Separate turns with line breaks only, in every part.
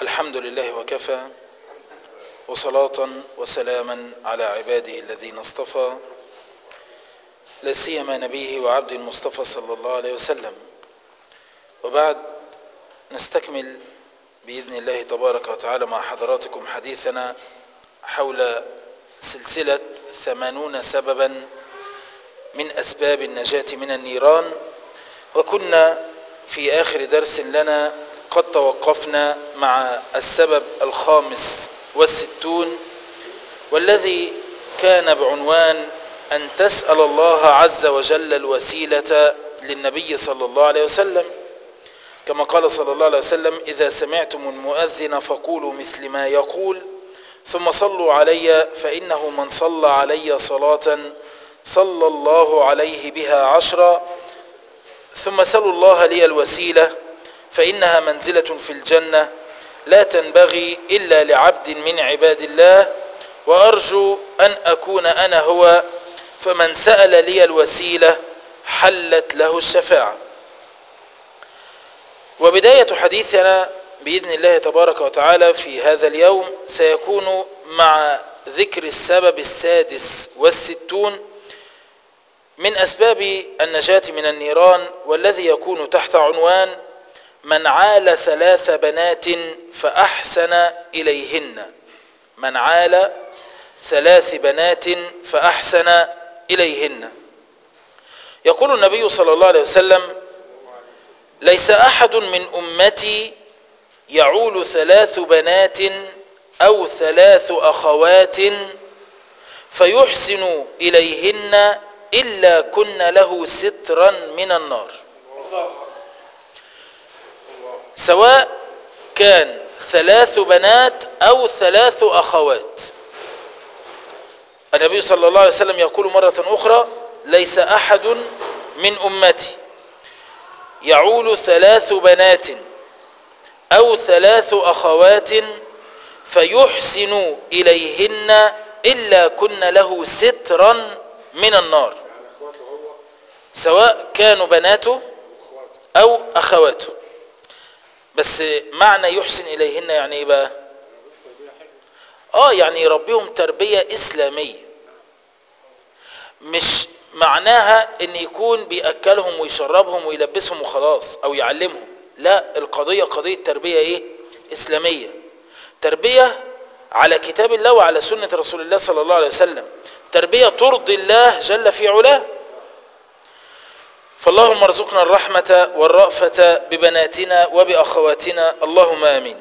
الحمد لله وكفى وصلاة وسلاما على عباده الذين اصطفى لا سيما نبيه وعبد المصطفى صلى الله عليه وسلم وبعد نستكمل بإذن الله تبارك وتعالى مع حضراتكم حديثنا حول سلسلة ثمانون سببا من أسباب النجاة من النيران وكنا في آخر درس لنا قد توقفنا مع السبب الخامس والستون والذي كان بعنوان أن تسأل الله عز وجل الوسيلة للنبي صلى الله عليه وسلم كما قال صلى الله عليه وسلم إذا سمعتم المؤذن فقولوا مثل ما يقول ثم صلوا علي فإنه من صلى علي صلاة صلى الله عليه بها عشرا ثم سلوا الله لي الوسيلة فإنها منزلة في الجنة لا تنبغي إلا لعبد من عباد الله وأرجو أن أكون أنا هو فمن سأل لي الوسيلة حلت له الشفاعة وبداية حديثنا بإذن الله تبارك وتعالى في هذا اليوم سيكون مع ذكر السبب السادس والستون من أسباب النجاة من النيران والذي يكون تحت عنوان من عال ثلاث بنات فأحسن إليهن من عال ثلاث بنات فأحسن إليهن يقول النبي صلى الله عليه وسلم ليس أحد من أمتي يعول ثلاث بنات أو ثلاث أخوات فيحسن إليهن إلا كن له سترا من النار سواء كان ثلاث بنات أو ثلاث أخوات النبي صلى الله عليه وسلم يقول مرة أخرى ليس أحد من أمتي يعول ثلاث بنات أو ثلاث أخوات فيحسن إليهن إلا كن له سترا من النار سواء كانوا بناته أو أخواته بس معنى يحسن إليهن يعني إيه بقى آه يعني يربيهم تربية إسلامية مش معناها ان يكون بيأكلهم ويشربهم ويلبسهم وخلاص او يعلمهم لا القضية قضية تربية ايه اسلامية تربية على كتاب الله وعلى سنة رسول الله صلى الله عليه وسلم تربية ترضي الله جل في علاه فاللهم ارزقنا الرحمة والرأفة ببناتنا وبأخواتنا اللهم آمين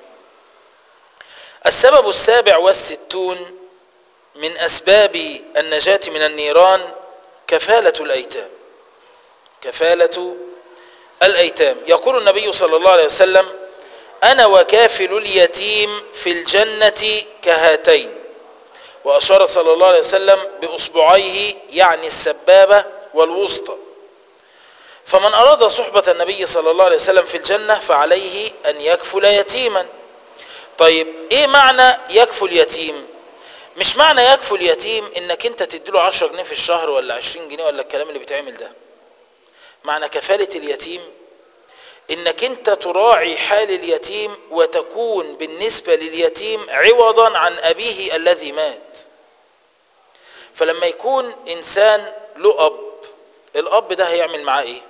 السبب السابع والستون من أسباب النجاة من النيران كفالة الأيتام كفالة الأيتام يقول النبي صلى الله عليه وسلم أنا وكافل اليتيم في الجنة كهاتين وأشار صلى الله عليه وسلم بأصبعيه يعني السبابة والوسطى فمن أراد صحبة النبي صلى الله عليه وسلم في الجنة فعليه أن يكفل يتيما طيب إيه معنى يكفل يتيم مش معنى يكفل يتيم انك انت تديله 10 جنيه في الشهر ولا 20 جنيه ولا الكلام اللي بيتعمل ده معنى كفالة اليتيم انك انت تراعي حال اليتيم وتكون بالنسبة لليتيم عوضا عن ابيه الذي مات فلما يكون انسان له اب الاب ده هيعمل معاه ايه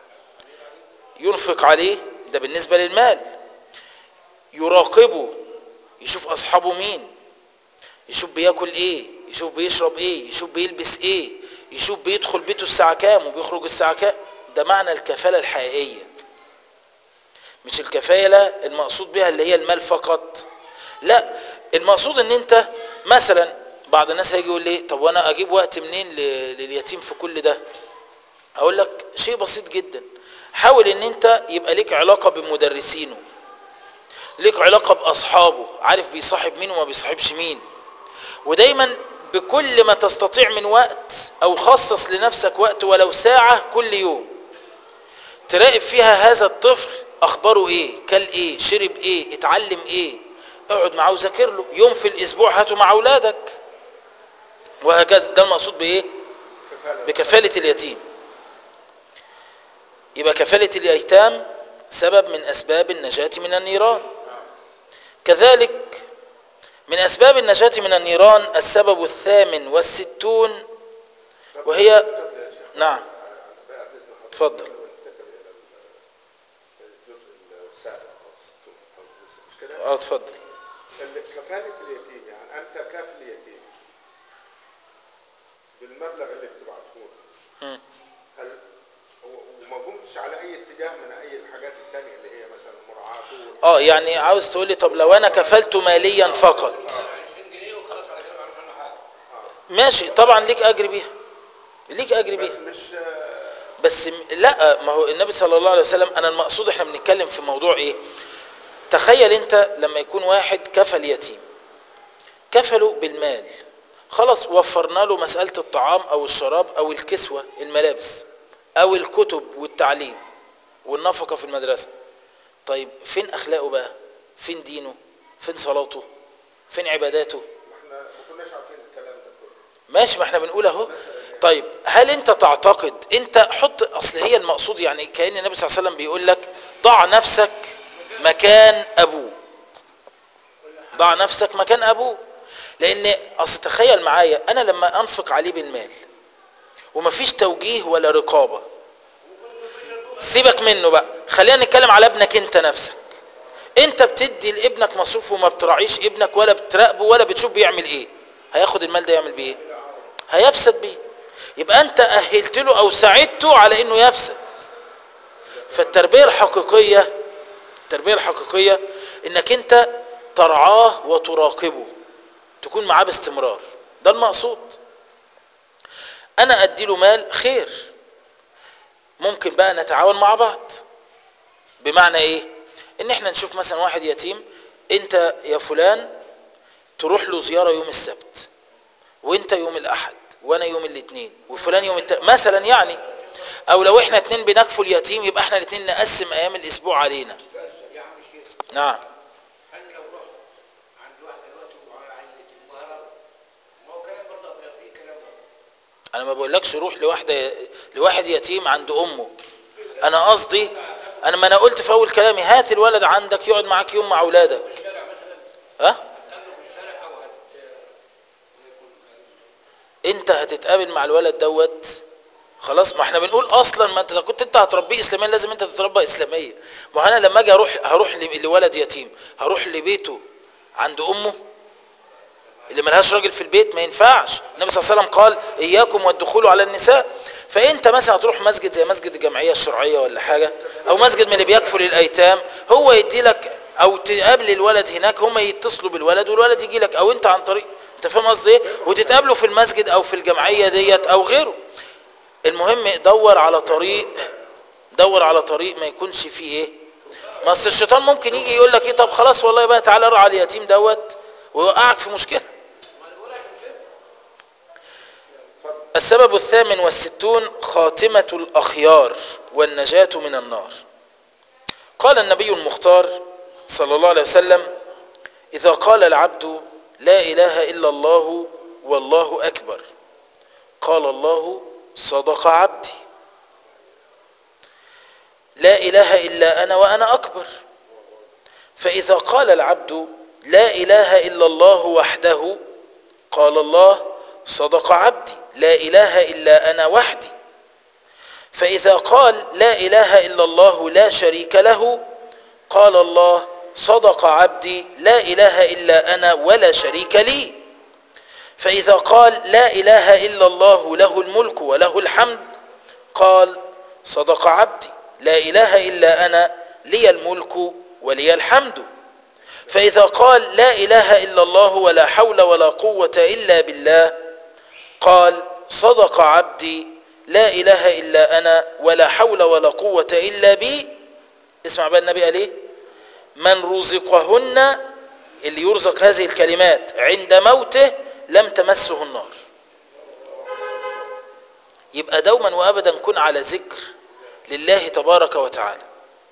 ينفق عليه ده بالنسبة للمال يراقبه يشوف اصحابه مين يشوف بياكل ايه يشوف بيشرب ايه يشوف بيلبس ايه يشوف بيدخل بيته الساعة كام وبيخرج الساعة كام ده معنى الكفالة الحقيقية مش الكفالة المقصود بها اللي هي المال فقط لا المقصود ان انت مثلا بعض الناس هيجي يقول لي طب وانا اجيب وقت منين لليتيم في كل ده اقول لك شيء بسيط جدا حاول ان انت يبقى ليك علاقة بمدرسينه ليك علاقة باصحابه عارف بيصاحب مين وما بيصاحبش مين ودايما بكل ما تستطيع من وقت او خصص لنفسك وقت ولو ساعة كل يوم تراقب فيها هذا الطفل اخباره ايه كل ايه شرب ايه اتعلم ايه اقعد معاه وذاكر له يوم في الاسبوع هاته مع اولادك وهكذا ده المقصود بايه بكفالة اليتيم يبقى كفالة الأيتام سبب من أسباب النجاة من النيران كذلك من أسباب النجاة من النيران السبب الثامن والستون وهي نعم اتفضل
الجزء السابع أو الستون أو الجزء مش كده؟
اه اتفضل
ال- كفالة اليتيم يعني أنت كافل اليتيم بالمبلغ اللي بتبعته له
مم.
هل و- وما قمتش على أي اتجاه من أي الحاجات التانية اللي هي مثلا مراعاته
اه يعني عاوز تقولي طب لو انا كفلته ماليا فقط
20 جنيه وخلاص على كده ما عرفش عنه حاجه
ماشي طبعا ليك اجر بيها ليك اجر بيها
بس مش آه،
بس م- لا ما هو النبي صلى الله عليه وسلم انا المقصود احنا بنتكلم في موضوع ايه تخيل انت لما يكون واحد كفل يتيم كفله بالمال خلاص وفرنا له مسألة الطعام او الشراب او الكسوة الملابس او الكتب والتعليم والنفقة في المدرسة طيب فين اخلاقه بقى فين دينه فين صلاته فين عباداته
ما احنا ما كناش عارفين الكلام ده كله
ماشي ما احنا بنقول اهو طيب هل انت تعتقد انت حط اصل هي المقصود يعني كأن النبي صلى الله عليه وسلم بيقول لك ضع نفسك مكان ابوه ضع نفسك مكان ابوه لان اصل تخيل معايا انا لما انفق عليه بالمال ومفيش توجيه ولا رقابة سيبك منه بقى خلينا نتكلم على ابنك انت نفسك انت بتدي لابنك مصروف وما بتراعيش ابنك ولا بتراقبه ولا بتشوف بيعمل ايه هياخد المال ده يعمل بيه ايه هيفسد بيه يبقى انت اهلت له او ساعدته على انه يفسد فالتربيه الحقيقيه التربيه الحقيقيه انك انت ترعاه وتراقبه تكون معاه باستمرار ده المقصود انا ادي له مال خير ممكن بقى نتعاون مع بعض بمعنى ايه ان احنا نشوف مثلا واحد يتيم انت يا فلان تروح له زياره يوم السبت وانت يوم الاحد وانا يوم الاثنين وفلان يوم الت... مثلا يعني او لو احنا اتنين بنكفل يتيم يبقى احنا الاتنين نقسم ايام الاسبوع علينا
يا عم الشيخ
نعم
انا لو رحت عند واحد دلوقتي وعيلة المهرب ما هو كلام برضه ابو فيه كلام برضه
انا ما بقولكش روح لواحده لواحد يتيم عند امه انا قصدي انا ما انا قلت في اول كلامي هات الولد عندك يقعد معاك يوم مع اولادك
في الشارع مثلا
ها
هتقابله في الشارع او هت يكون
انت هتتقابل مع الولد دوت خلاص ما احنا بنقول اصلا ما انت إذا كنت انت هتربيه اسلاميا لازم انت تتربى اسلاميا ما انا لما اجي اروح هروح ل- لولد يتيم هروح لبيته عند امه اللي ملهاش راجل في البيت ما ينفعش النبي صلى الله عليه وسلم قال اياكم والدخول على النساء فانت مثلا هتروح مسجد زي مسجد الجمعيه الشرعيه ولا حاجه او مسجد من اللي بيكفل الايتام هو يدي لك او تقابل الولد هناك هم يتصلوا بالولد والولد يجي لك او انت عن طريق انت فاهم قصدي ايه وتتقابلوا في المسجد او في الجمعيه ديت او غيره المهم دور على طريق دور على طريق ما يكونش فيه ايه ما اصل الشيطان ممكن يجي يقول لك ايه طب خلاص والله بقى تعالى ارعى اليتيم دوت ويوقعك في مشكله
ما انا بقول عشان كده
السبب الثامن والستون خاتمة الأخيار والنجاة من النار قال النبي المختار صلى الله عليه وسلم إذا قال العبد لا إله إلا الله والله أكبر قال الله صدق عبدي لا إله إلا أنا وأنا أكبر فإذا قال العبد لا إله إلا الله وحده قال الله صدق عبدي لا إله إلا أنا وحدي فإذا قال لا إله إلا الله لا شريك له قال الله صدق عبدي لا إله إلا أنا ولا شريك لي فإذا قال لا إله إلا الله له الملك وله الحمد قال صدق عبدي لا إله إلا أنا لي الملك ولي الحمد فإذا قال لا إله إلا الله ولا حول ولا قوة إلا بالله قال صدق عبدي لا إله إلا أنا ولا حول ولا قوة إلا بي اسمع بقى النبي قال ايه من رزقهن اللي يرزق هذه الكلمات عند موته لم تمسه النار يبقى دوما وابدا كن على ذكر لله تبارك وتعالى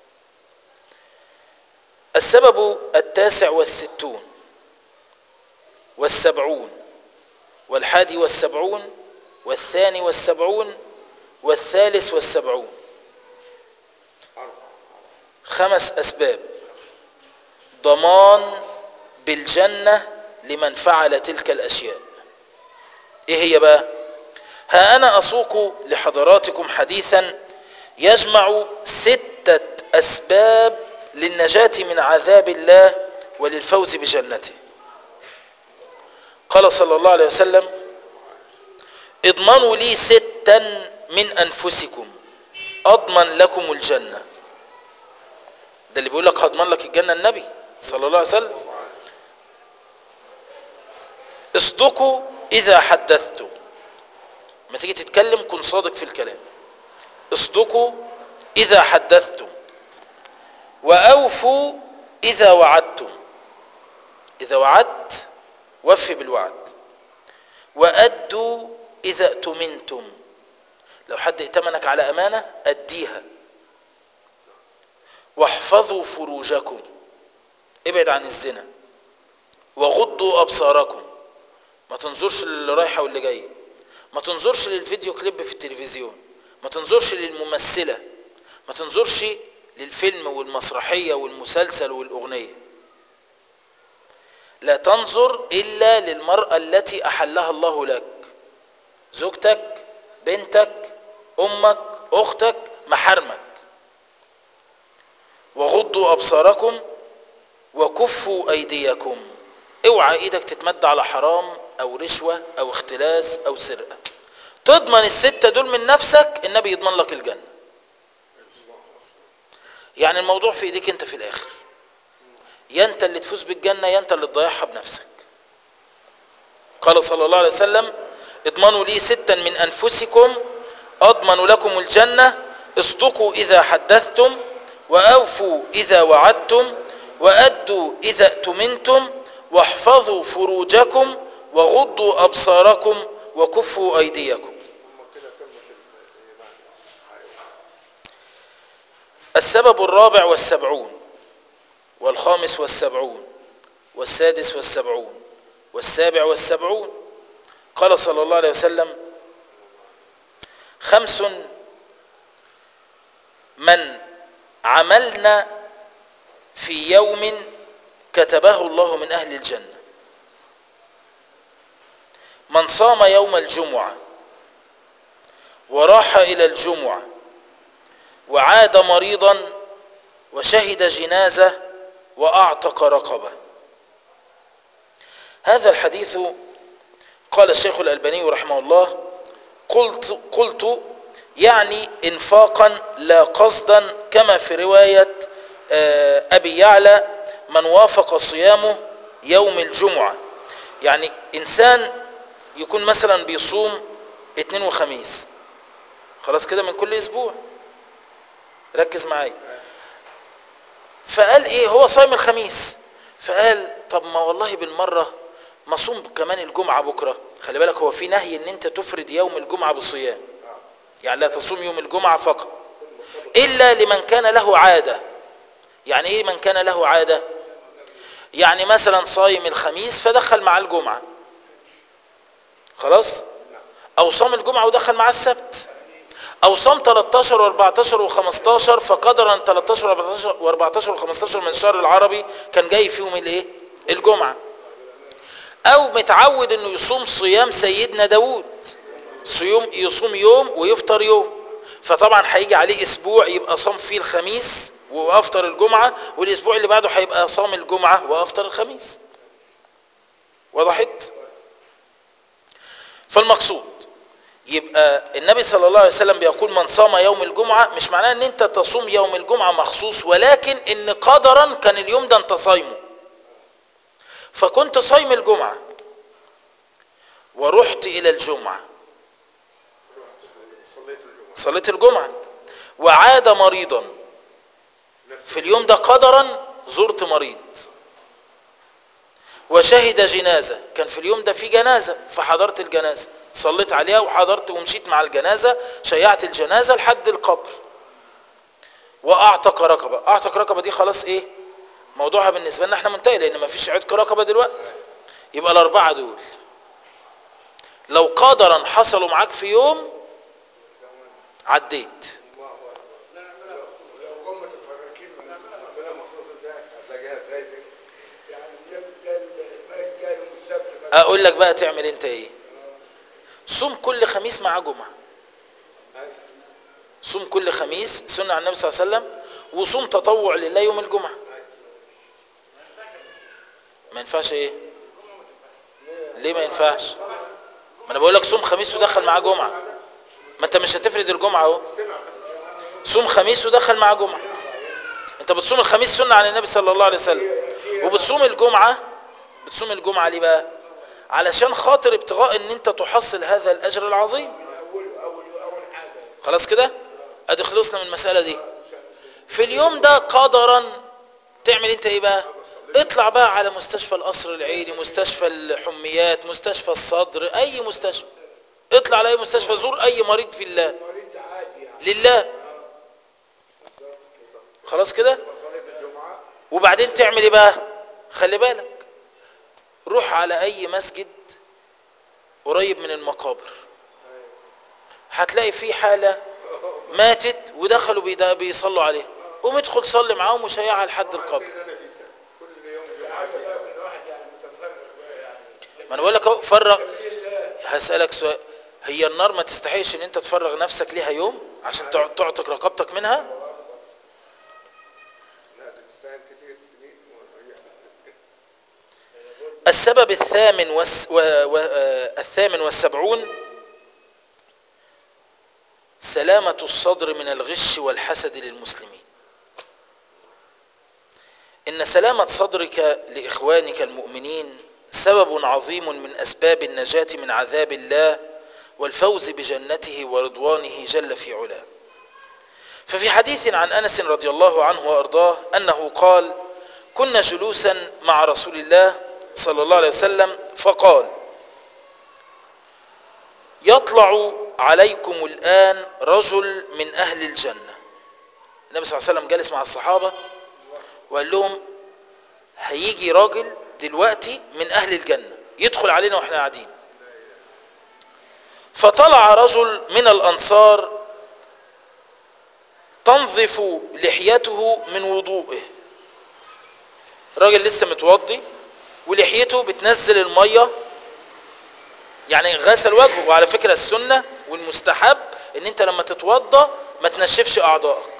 السبب التاسع والستون والسبعون والحادي والسبعون والثاني والسبعون والثالث والسبعون خمس أسباب ضمان بالجنة لمن فعل تلك الأشياء إيه هي بقى ها أنا أسوق لحضراتكم حديثا يجمع ستة أسباب للنجاة من عذاب الله وللفوز بجنته قال صلى الله عليه وسلم اضمنوا لي ستا من أنفسكم أضمن لكم الجنة ده اللي بيقول لك هضمن لك الجنة النبي صلى الله عليه وسلم اصدقوا إذا حدثتم ما تيجي تتكلم كن صادق في الكلام اصدقوا إذا حدثتم وأوفوا إذا وعدتم إذا وعدت وفي بالوعد وأدوا إذا اؤتمنتم لو حد ائتمنك على أمانة أديها واحفظوا فروجكم ابعد عن الزنا وغضوا أبصاركم ما تنظرش للي رايحة واللي جاية ما تنظرش للفيديو كليب في التلفزيون ما تنظرش للممثلة ما تنظرش للفيلم والمسرحية والمسلسل والأغنية لا تنظر إلا للمرأة التي أحلها الله لك زوجتك بنتك أمك أختك محارمك وغضوا أبصاركم وكفوا أيديكم اوعى ايدك تتمد على حرام او رشوة او اختلاس او سرقة تضمن الستة دول من نفسك النبي يضمن لك الجنة يعني الموضوع في ايديك انت في الاخر يا انت اللي تفوز بالجنة يا انت اللي تضيعها بنفسك قال صلى الله عليه وسلم اضمنوا لي ستا من انفسكم اضمن لكم الجنة اصدقوا اذا حدثتم واوفوا اذا وعدتم وادوا اذا اؤتمنتم واحفظوا فروجكم وغضوا ابصاركم وكفوا ايديكم
هم كده كلمة الإيمان أيوة.
السبب الرابع والسبعون والخامس والسبعون والسادس والسبعون والسابع والسبعون قال صلى الله عليه وسلم خمس من عملنا في يوم كتبه الله من أهل الجنة من صام يوم الجمعة وراح إلى الجمعة وعاد مريضا وشهد جنازة وأعتق رقبة هذا الحديث قال الشيخ الألباني رحمه الله قلت, قلت يعني انفاقا لا قصدا كما في رواية آه، أبي يعلى من وافق صيامه يوم الجمعة يعني إنسان يكون مثلا بيصوم اثنين وخميس خلاص كده من كل أسبوع ركز معايا فقال ايه هو صايم الخميس فقال طب ما والله بالمرة ما صوم كمان الجمعة بكرة خلي بالك هو في نهي ان انت تفرد يوم الجمعة بالصيام يعني لا تصوم يوم الجمعة فقط الا لمن كان له عادة يعني ايه من كان له عادة يعني مثلا صايم الخميس فدخل مع الجمعة خلاص او صام الجمعة ودخل مع السبت او صام 13 و14 و15 فقدر ان 13 و14 و15 من الشهر العربي كان جاي فيهم الايه الجمعة او متعود انه يصوم صيام سيدنا داود صيام يصوم يوم ويفطر يوم فطبعا هيجي عليه اسبوع يبقى صام فيه الخميس وافطر الجمعة والاسبوع اللي بعده هيبقى صام الجمعة وافطر الخميس وضحت فالمقصود يبقى النبي صلى الله عليه وسلم بيقول من صام يوم الجمعة مش معناه ان انت تصوم يوم الجمعة مخصوص ولكن ان قدرا كان اليوم ده انت صايمه فكنت صايم الجمعة ورحت الى الجمعة
صليت الجمعة
صليت الجمعة وعاد مريضا في اليوم ده قدرا زرت مريض وشهد جنازة كان في اليوم ده في جنازة فحضرت الجنازة صليت عليها وحضرت ومشيت مع الجنازة شيعت الجنازة لحد القبر وأعتق رقبة أعتق رقبة دي خلاص إيه موضوعها بالنسبة لنا احنا منتهي لأن ما فيش عتق رقبة دلوقتي يبقى الأربعة دول لو قدرا حصلوا معاك في يوم عديت
لو هم متفرقين من ربنا مخصوص ده هتلاقيها زي دي
يعني ده ده
اقول لك بقى تعمل انت ايه صوم كل خميس مع جمعه صوم كل خميس سنه عن النبي صلى الله عليه وسلم وصوم تطوع لله يوم الجمعه ما ينفعش ايه ليه ما ينفعش ما انا بقول لك صوم خميس ودخل معاه جمعه ما انت مش هتفرد الجمعه اهو صوم خميس ودخل معاه جمعه انت بتصوم الخميس سنه عن النبي صلى الله عليه وسلم وبتصوم الجمعه بتصوم الجمعه ليه بقى علشان خاطر ابتغاء ان انت تحصل هذا الاجر العظيم
اول اول اول حاجه
خلاص كده ادي خلصنا من المساله دي في اليوم ده قدرا تعمل انت ايه بقى اطلع بقى على مستشفى القصر العيني مستشفى الحميات مستشفى الصدر اي مستشفى اطلع على اي مستشفى زور اي مريض في الله
مريض عادي يعني
لله خلاص كده
صلاه الجمعه
وبعدين تعمل ايه بقى خلي بالك روح على اي مسجد قريب من المقابر هتلاقي في حالة ماتت ودخلوا بيدا- بيصلوا عليها قوم ادخل صلي معاهم وشيعها لحد القبر
اللي انا فيه سنة. كل يوم جمعه
عايز بقى كل واحد يعني متفرغ بقى يعني
ما انا بقول لك اهو فرغ
سبيل الله
هسألك سؤال هي النار ما تستحيش ان انت تفرغ نفسك ليها يوم عشان تع- تعتق رقبتك منها
لا ده تستاهل كتير سنين وهي-
السبب الثامن والس و... و... آه، الثامن والسبعون سلامة الصدر من الغش والحسد للمسلمين إن سلامة صدرك لإخوانك المؤمنين سبب عظيم من أسباب النجاة من عذاب الله والفوز بجنته ورضوانه جل في علاه ففي حديث عن أنس رضي الله عنه وأرضاه أنه قال كنا جلوسا مع رسول الله صلى الله عليه وسلم فقال يطلع عليكم الآن رجل من أهل الجنة النبي صلى الله عليه وسلم جالس مع الصحابة وقال لهم هيجي راجل دلوقتي من أهل الجنة يدخل علينا وإحنا قاعدين فطلع رجل من الأنصار تنظف لحيته من وضوئه راجل لسه متوضي ولحيته بتنزل المية يعني غسل وجهه وعلى فكرة السنة والمستحب ان انت لما تتوضى ما تنشفش اعضائك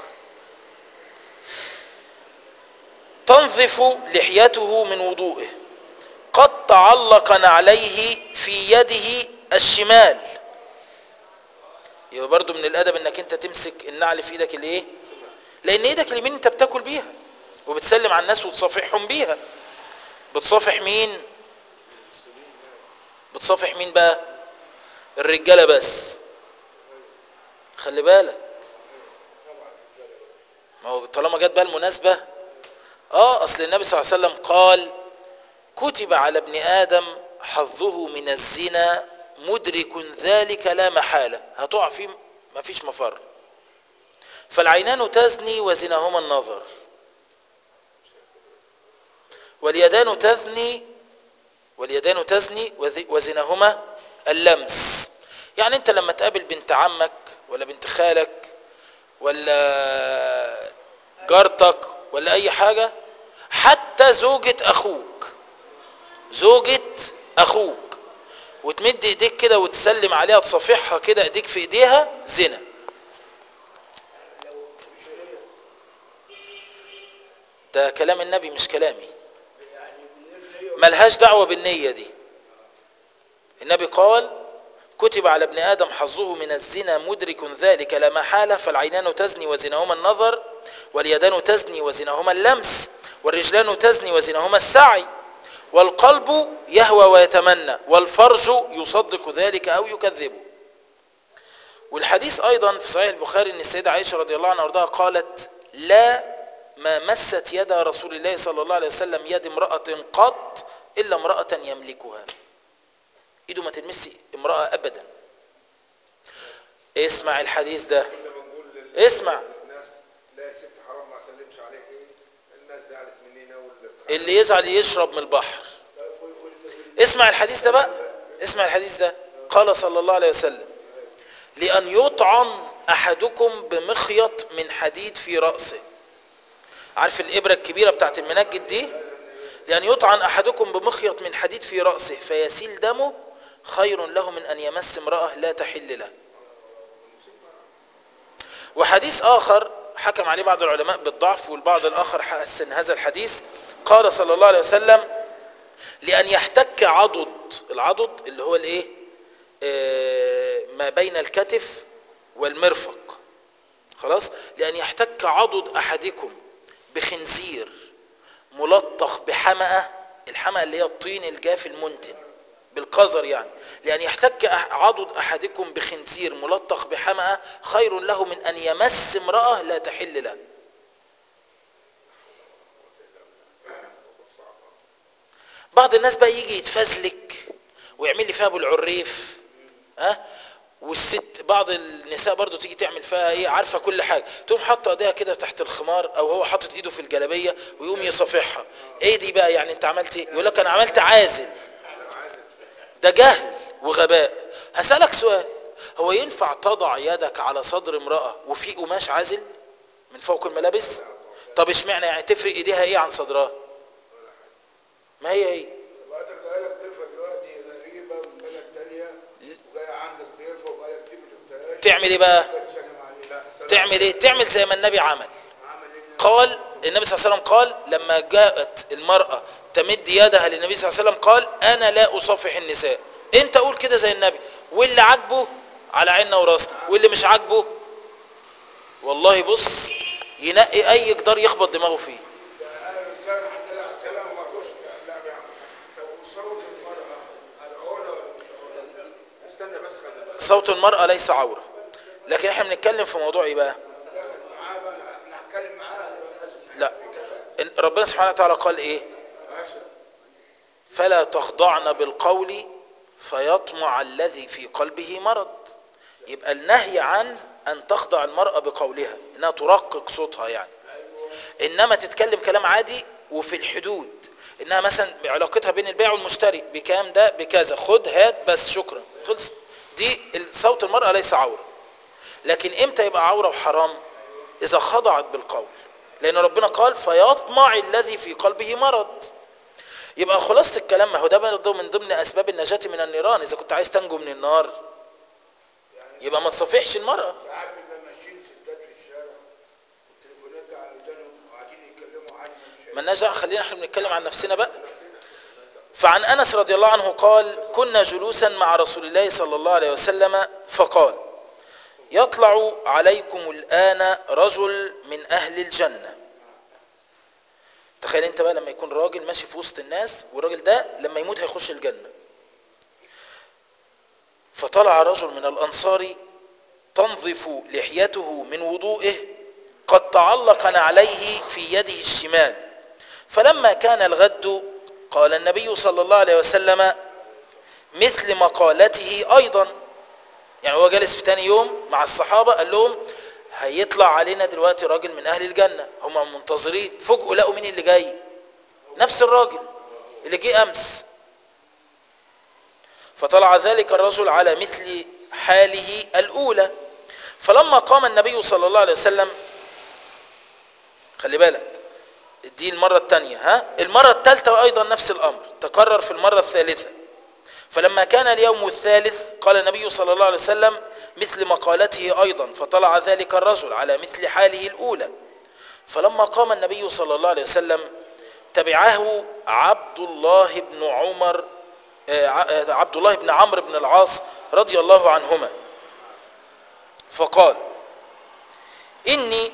تنظف لحيته من وضوئه قد تعلق نعليه في يده الشمال يبقى برضو من الادب انك انت تمسك النعل في ايدك الايه لان ايدك اليمين انت بتاكل بيها وبتسلم على الناس وتصافحهم بيها بتصافح مين بتصافح مين بقى الرجاله بس خلي بالك ما هو طالما جت بقى المناسبه اه اصل النبي صلى الله عليه وسلم قال كتب على ابن ادم حظه من الزنا مدرك ذلك لا محاله هتقع فيه مفيش مفر فالعينان تزني وزناهما النظر واليدان تزني واليدان تزني وذ- وزناهما اللمس يعني انت لما تقابل بنت عمك ولا بنت خالك ولا جارتك ولا اي حاجة حتى زوجة اخوك زوجة اخوك وتمد ايديك كده وتسلم عليها تصافحها كده ايديك في ايديها زنا ده كلام النبي مش كلامي
يعني من غير نية
ملهاش دعوة بالنية دي النبي قال كتب على ابن آدم حظه من الزنا مدرك ذلك لا محالة فالعينان تزني وزناهما النظر واليدان تزني وزناهما اللمس والرجلان تزني وزناهما السعي والقلب يهوى ويتمنى والفرج يصدق ذلك أو يكذبه والحديث أيضا في صحيح البخاري أن السيدة عائشة رضي الله عنها وارضاها قالت لا ما مست يد رسول الله صلى الله عليه وسلم يد امرأة قط إلا امرأة يملكها إيده ما تلمس امرأة أبدا اسمع الحديث ده
كنا بنقول لل-
اسمع.
للناس لا يا ست حرام ما اسلمش عليك ايه الناس زعلت مننا واللي
اللي يزعل يشرب من البحر اسمع الحديث ده بقى اسمع الحديث ده قال صلى الله عليه وسلم لأن يطعن أحدكم بمخيط من حديد في رأسه عارف الإبرة الكبيرة بتاعت المنجد دي لأن يطعن أحدكم بمخيط من حديد في رأسه فيسيل دمه خير له من أن يمس امرأة لا تحل له وحديث آخر حكم عليه بعض العلماء بالضعف والبعض الآخر حسن هذا الحديث قال صلى الله عليه وسلم لأن يحتك عضد العضد اللي هو الايه آه، ما بين الكتف والمرفق خلاص لأن يحتك عضد أحدكم بخنزير ملطخ بحمأة الحمأة اللي هي الطين الجاف المنتن بالقذر يعني لأن يحتك أح- عضد أحدكم بخنزير ملطخ بحمأة خير له من أن يمس امرأة لا تحل له بعض الناس بقى يجي يتفزلك ويعمل لي فيها ابو العريف ها والست بعض النساء برضو تيجي تعمل فيها ايه عارفه كل حاجه تقوم حاطه ايديها كده تحت الخمار او هو حاطط ايده في الجلابيه ويقوم يصافحها ايه دي بقى يعني انت عملت ايه يقول لك انا عملت عازل ده جهل وغباء هسالك سؤال هو ينفع تضع يدك على صدر امراه وفي قماش عازل من فوق الملابس طب اشمعنى يعني تفرق ايديها ايه عن صدرها ما هي هي
دلوقتي جاي لك ضيفه دلوقتي غريبه من بلد تانية وجايه عندك ضيفه وبقالك كتير ما شفتهاش
تعمل ايه بقى
بتسلم عليه لا سلام
تعمل ايه تعمل زي ما النبي عمل
عمل ايه
قال النبي صلى الله عليه وسلم قال لما جاءت المرأة تمد يدها للنبي صلى الله عليه وسلم قال أنا لا أصافح النساء أنت قول كده زي النبي واللي عاجبه على عيننا وراسنا واللي مش عاجبه والله بص ينقي أي جدار يخبط دماغه فيه
اهلا وسهلا الحمد لله على السلامه ما رضوش لا يا عم طب وصوت المراه العوله ولا مش عوله؟
استنى بس خلي بالك
صوت المرأة ليس عورة لكن احنا بنتكلم في موضوع ايه بقى
دخل معاه بقى انا هتكلم معاه
لا إن ربنا سبحانه وتعالى قال ايه فلا تخضعن بالقول فيطمع الذي في قلبه مرض يبقى النهي عن ان تخضع المرأة بقولها انها ترقق صوتها يعني انما تتكلم كلام عادي وفي الحدود انها مثلا علاقتها بين البيع والمشتري بكام ده بكذا خد هات بس شكرا خلص دي صوت المرأة ليس عورة لكن امتى يبقى عورة وحرام اذا خضعت بالقول لان ربنا قال فيطمع الذي في قلبه مرض يبقى خلاصة الكلام ما هو ده برضه من ضمن اسباب النجاة من النيران اذا كنت عايز تنجو من النار يبقى ما تصافحش المرأة
ساعات بيبقى ماشيين ستات في الشارع والتليفونات دي على ودانهم وقاعدين يتكلموا عني مش
مالناش دعوة خلينا احنا بنتكلم عن نفسنا بقى فعن انس رضي الله عنه قال كنا جلوسا مع رسول الله صلى الله عليه وسلم فقال يطلع عليكم الان رجل من اهل الجنه تخيل انت بقى لما يكون راجل ماشي في وسط الناس والراجل ده لما يموت هيخش الجنه فطلع رجل من الانصار تنظف لحيته من وضوئه قد تعلق عليه في يده الشمال فلما كان الغد قال النبي صلى الله عليه وسلم مثل مقالته ايضا يعني هو جالس في تاني يوم مع الصحابه قال لهم هيطلع علينا دلوقتي راجل من اهل الجنه هم منتظرين فوجئوا لقوا مين اللي جاي نفس الراجل اللي جه امس فطلع ذلك الرجل على مثل حاله الاولى فلما قام النبي صلى الله عليه وسلم خلي بالك دي المرة الثانية ها المرة الثالثة أيضا نفس الأمر تكرر في المرة الثالثة فلما كان اليوم الثالث قال النبي صلى الله عليه وسلم مثل مقالته أيضا فطلع ذلك الرجل على مثل حاله الأولى فلما قام النبي صلى الله عليه وسلم تبعه عبد الله بن عمر آه، آه، عبد الله بن عمرو بن العاص رضي الله عنهما فقال إني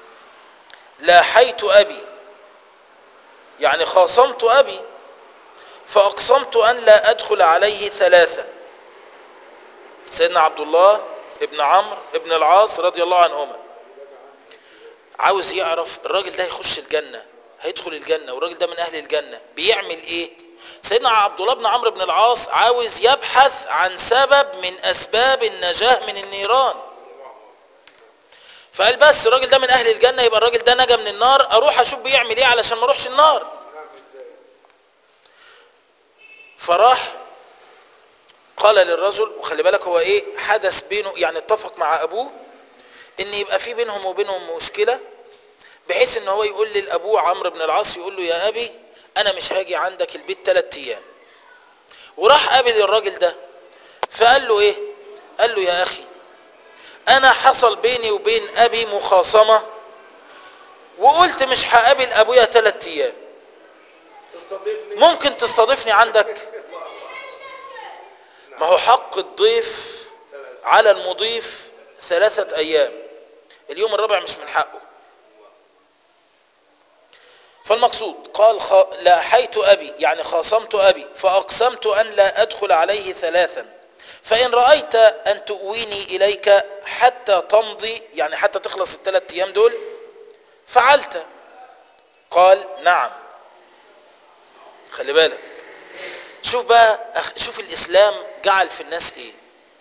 لاحيت أبي يعني خاصمت أبي فأقسمت أن لا أدخل عليه ثلاثا سيدنا عبد الله ابن عمرو ابن العاص رضي الله عنهما عاوز يعرف الراجل ده يخش الجنة هيدخل الجنة والراجل ده من أهل الجنة بيعمل إيه سيدنا عبد الله بن عمرو بن العاص عاوز يبحث عن سبب من أسباب النجاة من النيران فقال بس الراجل ده من أهل الجنة يبقى الراجل ده نجا من النار أروح أشوف بيعمل إيه علشان ما أروحش النار فراح قال للرجل وخلي بالك هو ايه حدث بينه يعني اتفق مع ابوه ان يبقى في بينهم وبينهم مشكله بحيث ان هو يقول للابوه عمرو بن العاص يقول له يا ابي انا مش هاجي عندك البيت ثلاث ايام وراح قابل الراجل ده فقال له ايه قال له يا اخي انا حصل بيني وبين ابي مخاصمة وقلت مش هقابل ابويا ثلاث ايام
تستضيفني
ممكن تستضيفني عندك ما هو حق الضيف على المضيف ثلاثة أيام اليوم الرابع مش من حقه فالمقصود قال خ... لاحيت أبي يعني خاصمت أبي فأقسمت أن لا أدخل عليه ثلاثا فإن رأيت أن تؤويني إليك حتى تمضي يعني حتى تخلص الثلاث أيام دول فعلت قال نعم خلي بالك شوف بقى أخ... شوف الإسلام جعل في الناس إيه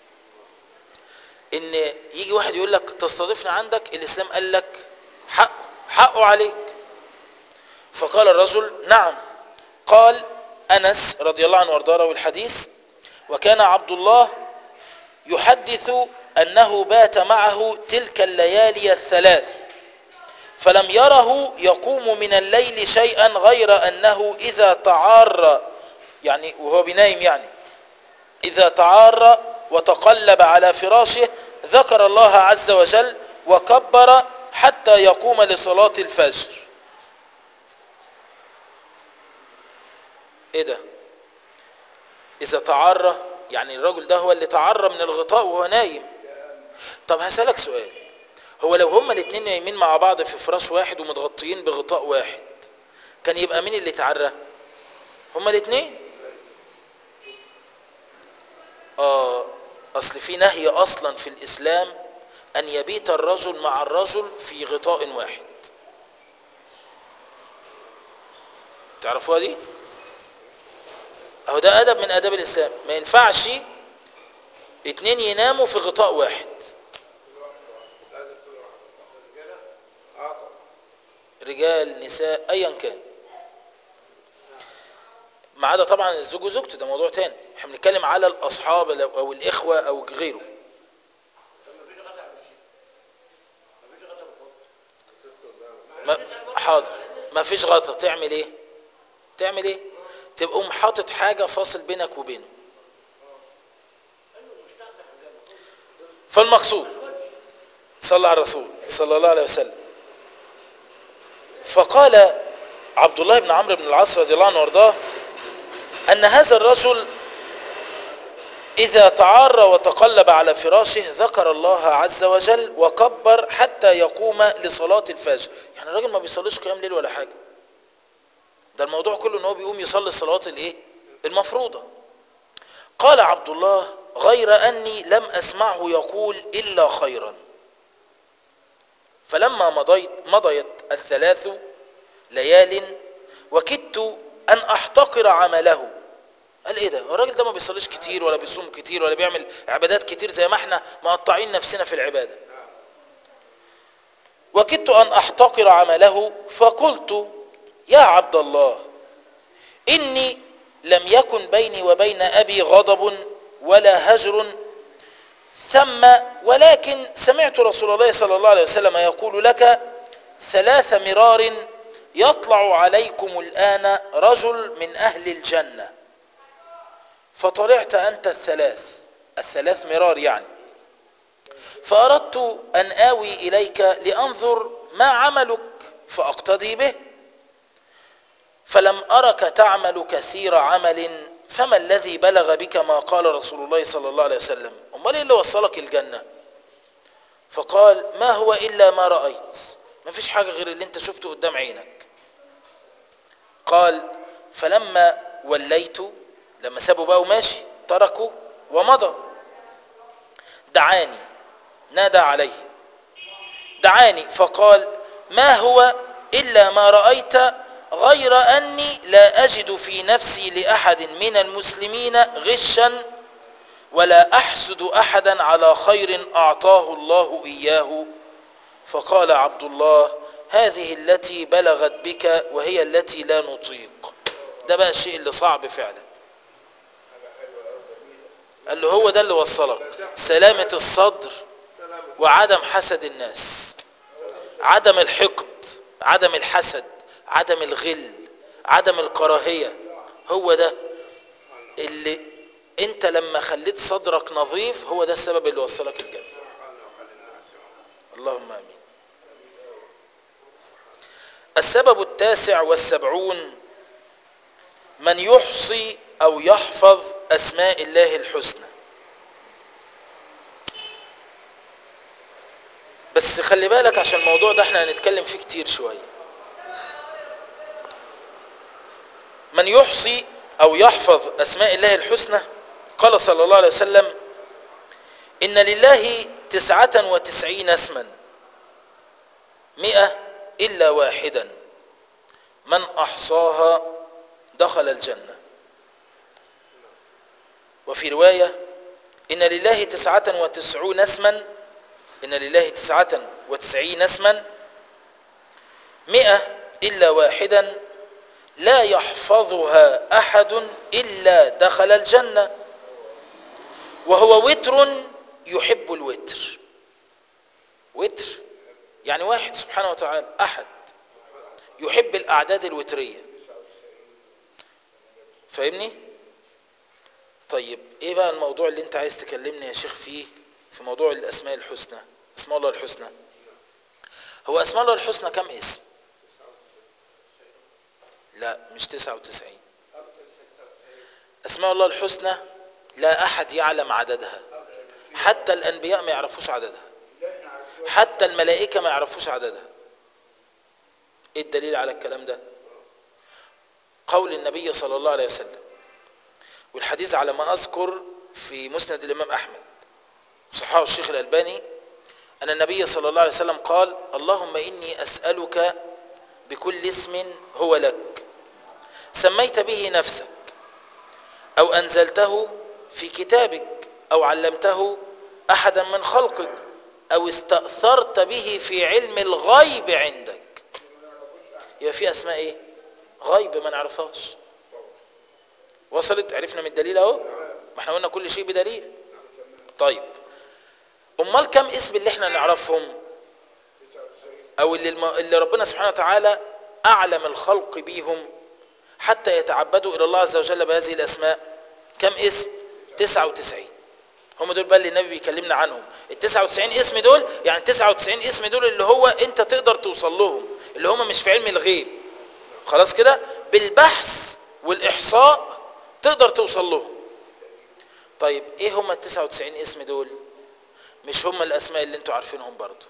ان يجي واحد يقول لك تستضيفني عندك الاسلام قال لك حقه حقه عليك فقال الرجل نعم قال انس رضي الله عنه وارضاه روى الحديث وكان عبد الله يحدث انه بات معه تلك الليالي الثلاث فلم يره يقوم من الليل شيئا غير انه اذا تعار يعني وهو بنايم يعني اذا تعار وتقلب على فراشه ذكر الله عز وجل وكبر حتى يقوم لصلاة الفجر ايه ده اذا تعرى يعني الرجل ده هو اللي تعرى من الغطاء وهو نايم طب هسألك سؤال هو لو هما الاتنين نايمين مع بعض في فراش واحد ومتغطيين بغطاء واحد كان يبقى مين اللي تعرى هما الاتنين اه اصل في نهي اصلا في الاسلام ان يبيت الرجل مع الرجل في غطاء واحد تعرفوها دي اهو ده ادب من اداب الاسلام ما ينفعش اتنين يناموا في غطاء واحد
لازم كل واحد رجاله اه طبعا
رجال نساء ايا كان ما عدا طبعا الزوج وزوجته ده موضوع تاني احنا بنتكلم على الاصحاب لو- او الاخوه او غيره
فما فيش غدا على الشيء ما فيش غدا بالخبز
ما حاضر ما فيش غطا تعمل ايه تعمل ايه تبقى حاطط حاجه فاصل بينك وبينه فالمقصود صلى على الرسول صلى الله عليه وسلم فقال عبد الله بن عمرو بن العاص رضي الله عنه وارضاه ان هذا الرجل اذا تعار وتقلب على فراشه ذكر الله عز وجل وكبر حتى يقوم لصلاه الفجر يعني الراجل ما بيصليش قيام ليل ولا حاجه ده الموضوع كله ان هو بيقوم يصلي الصلوات الايه المفروضه قال عبد الله غير اني لم اسمعه يقول الا خيرا فلما مضيت مضيت الثلاث ليال وكدت ان احتقر عمله قال ايه ده هو الراجل ده ما بيصليش كتير ولا بيصوم كتير ولا بيعمل عبادات كتير زي ما احنا مقطعين نفسنا في العباده وكدت ان احتقر عمله فقلت يا عبد الله اني لم يكن بيني وبين ابي غضب ولا هجر ثم ولكن سمعت رسول الله صلى الله عليه وسلم يقول لك ثلاث مرار يطلع عليكم الآن رجل من أهل الجنة فطلعت أنت الثلاث الثلاث مرار يعني فأردت أن آوي إليك لأنظر ما عملك فأقتدي به فلم أرك تعمل كثير عمل فما الذي بلغ بك ما قال رسول الله صلى الله عليه وسلم امال ايه اللي وصلك الجنة فقال ما هو إلا ما رأيت ما فيش حاجة غير اللي انت شفته قدام عينك قال فلما وليت لما سابوا بقى وماشي تركوا ومضى دعاني نادى عليه دعاني فقال ما هو إلا ما رأيت غير أني لا أجد في نفسي لأحد من المسلمين غشا ولا أحسد أحدا على خير أعطاه الله إياه فقال عبد الله هذه التي بلغت بك وهي التي لا نطيق ده بقى الشيء اللي صعب فعلا قال له هو ده اللي وصلك سلامة الصدر
سلامة
وعدم حسد الناس عدم الحقد عدم الحسد عدم الغل عدم الكراهية هو ده اللي انت لما خليت صدرك نظيف هو ده السبب اللي وصلك الجنة اللهم امين السبب التاسع والسبعون من يحصي او يحفظ اسماء الله الحسنى بس خلي بالك عشان الموضوع ده احنا هنتكلم فيه كتير شوية من يحصي او يحفظ اسماء الله الحسنى قال صلى الله عليه وسلم ان لله تسعة وتسعين اسما مئة الا واحدا من احصاها دخل الجنة وفي رواية ان لله تسعة وتسعون اسما إن لله تسعة وتسعين اسما مئة إلا واحدا لا يحفظها أحد إلا دخل الجنة وهو وتر يحب الوتر وتر يعني واحد سبحانه وتعالى أحد يحب الأعداد الوترية فاهمني طيب ايه بقى الموضوع اللي انت عايز تكلمني يا شيخ فيه في موضوع الاسماء الحسنى اسماء الله الحسنى هو اسماء الله الحسنى كم اسم لا مش 99 اسماء الله الحسنى لا احد يعلم عددها حتى الانبياء ما يعرفوش عددها حتى الملائكه ما يعرفوش عددها ايه الدليل على الكلام ده قول النبي صلى الله عليه وسلم والحديث على ما اذكر في مسند الامام احمد صححه الشيخ الألباني أن النبي صلى الله عليه وسلم قال اللهم إني أسألك بكل اسم هو لك سميت به نفسك أو أنزلته في كتابك أو علمته أحدا من خلقك أو استأثرت به في علم الغيب عندك يبقى في أسماء إيه غيب ما نعرفهاش وصلت عرفنا من الدليل أهو ما احنا قلنا كل شيء بدليل طيب امال كم اسم اللي احنا نعرفهم او اللي, الم... اللي ربنا سبحانه وتعالى اعلم الخلق بيهم حتى يتعبدوا الى الله عز وجل بهذه الاسماء كم اسم 99 هم دول بقى اللي النبي بيكلمنا عنهم ال 99 اسم دول يعني 99 اسم دول اللي هو انت تقدر توصل لهم اللي هم مش في علم الغيب خلاص كده بالبحث والاحصاء تقدر توصل لهم طيب ايه هم ال 99 اسم دول مش هم الاسماء اللي انتوا عارفينهم برضو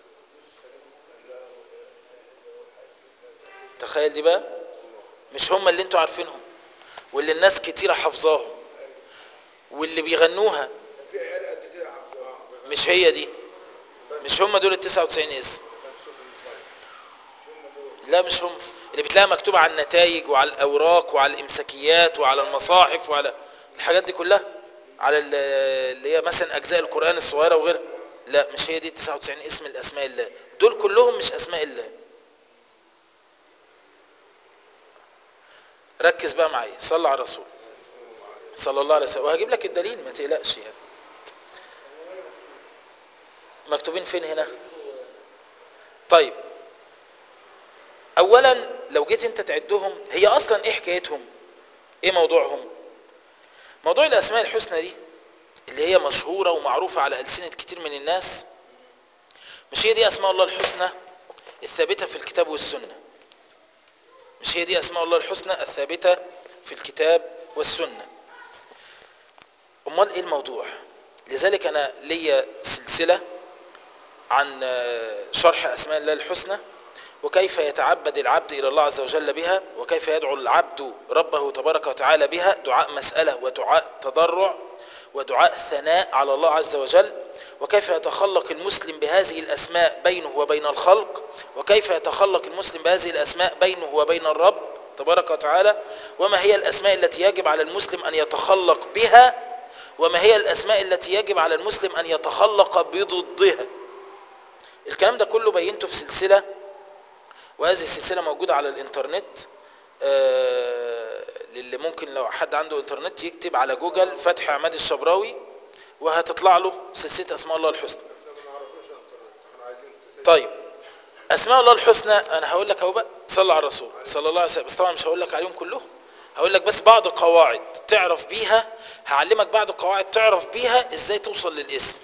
تخيل دي بقى مش هم اللي انتوا عارفينهم واللي الناس كتيرة حافظاهم واللي بيغنوها
في عيال قد كده حافظوها
مش هي دي مش هم دول ال 99 اسم لا مش هم اللي بتلاقيها مكتوبة على النتائج وعلى الأوراق وعلى الإمساكيات وعلى المصاحف وعلى الحاجات دي كلها على ال- اللي هي مثلا أجزاء القرآن الصغيرة وغيرها لا مش هي دي 99 اسم الأسماء الله دول كلهم مش أسماء الله ركز بقى معايا صلى على الرسول صلى الله عليه وسلم وهجيب لك الدليل ما تقلقش يعني مكتوبين فين هنا طيب اولا لو جيت انت تعدهم هي اصلا ايه حكايتهم ايه موضوعهم موضوع الاسماء الحسنى دي اللي هي مشهورة ومعروفة على ألسنة كتير من الناس مش هي دي اسماء الله الحسنى الثابتة في الكتاب والسنة مش هي دي اسماء الله الحسنى الثابتة في الكتاب والسنة امال ايه الموضوع لذلك انا ليا سلسلة عن شرح اسماء الله الحسنى وكيف يتعبد العبد الى الله عز وجل بها وكيف يدعو العبد ربه تبارك وتعالى بها دعاء مسألة ودعاء تضرع ودعاء ثناء على الله عز وجل وكيف يتخلق المسلم بهذه الأسماء بينه وبين الخلق وكيف يتخلق المسلم بهذه الأسماء بينه وبين الرب تبارك وتعالى وما هي الأسماء التي يجب على المسلم أن يتخلق بها وما هي الأسماء التي يجب على المسلم أن يتخلق بضدها الكلام ده كله بينته في سلسلة وهذه السلسلة موجودة على الانترنت آه للي ممكن لو حد عنده انترنت يكتب على جوجل فتح عماد الشبراوي وهتطلع له سلسلة اسماء الله الحسنى
احنا ما نعرفوش انترنت احنا عايزين تت-
طيب اسماء الله الحسنى انا هقول لك اهو بقى صلى على الرسول صلى الله عليه وسلم بس طبعا مش هقول لك عليهم كلهم هقول لك بس بعض قواعد تعرف بيها هعلمك بعض القواعد تعرف بيها ازاي توصل للاسم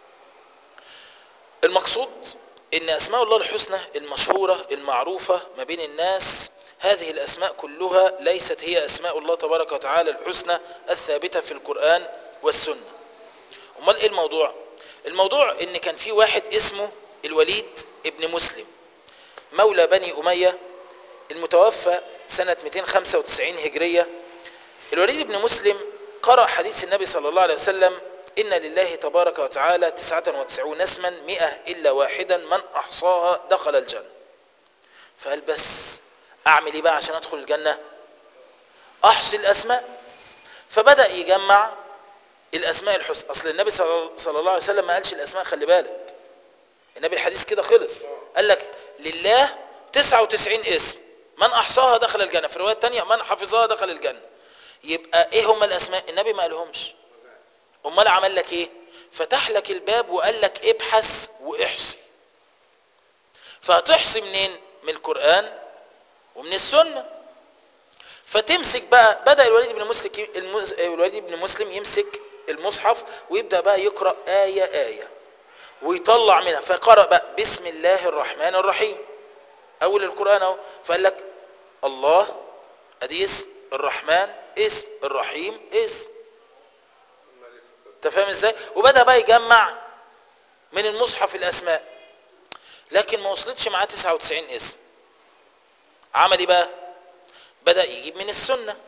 المقصود ان اسماء الله الحسنى المشهورة المعروفة ما بين الناس هذه الاسماء كلها ليست هي اسماء الله تبارك وتعالى الحسنى الثابتة في القرآن والسنة امال ايه الموضوع الموضوع ان كان في واحد اسمه الوليد ابن مسلم مولى بني امية المتوفى سنة 295 هجرية الوليد بن مسلم قرأ حديث النبي صلى الله عليه وسلم إن لله تبارك وتعالى تسعة وتسعون اسما مئة إلا واحدا من أحصاها دخل الجنة فقال بس أعمل إيه بقى عشان أدخل الجنة أحصي الأسماء فبدأ يجمع الأسماء الحسنى أصل النبي صلى صلى الله عليه وسلم ما قالش الأسماء خلي بالك النبي الحديث كده خلص قال لك لله 99 اسم من أحصاها دخل الجنة في الرواية الثانية من حفظها دخل الجنة يبقى إيه هم الأسماء النبي ما قالهمش امال عمل لك ايه فتح لك الباب وقال لك ابحث واحصي فهتحصي منين من القرآن ومن السنة فتمسك بقى بدأ الوليد بن مسلم المس... الوليد بن مسلم يمسك المصحف ويبدأ بقى يقرأ آية آية ويطلع منها فقرأ بقى بسم الله الرحمن الرحيم أول القرآن أهو فقال لك الله أدي اسم الرحمن اسم الرحيم اسم انت فاهم ازاي وبدا بقى يجمع من المصحف الاسماء لكن ما وصلتش معاه 99 اسم عمل ايه بقى بدا يجيب من السنه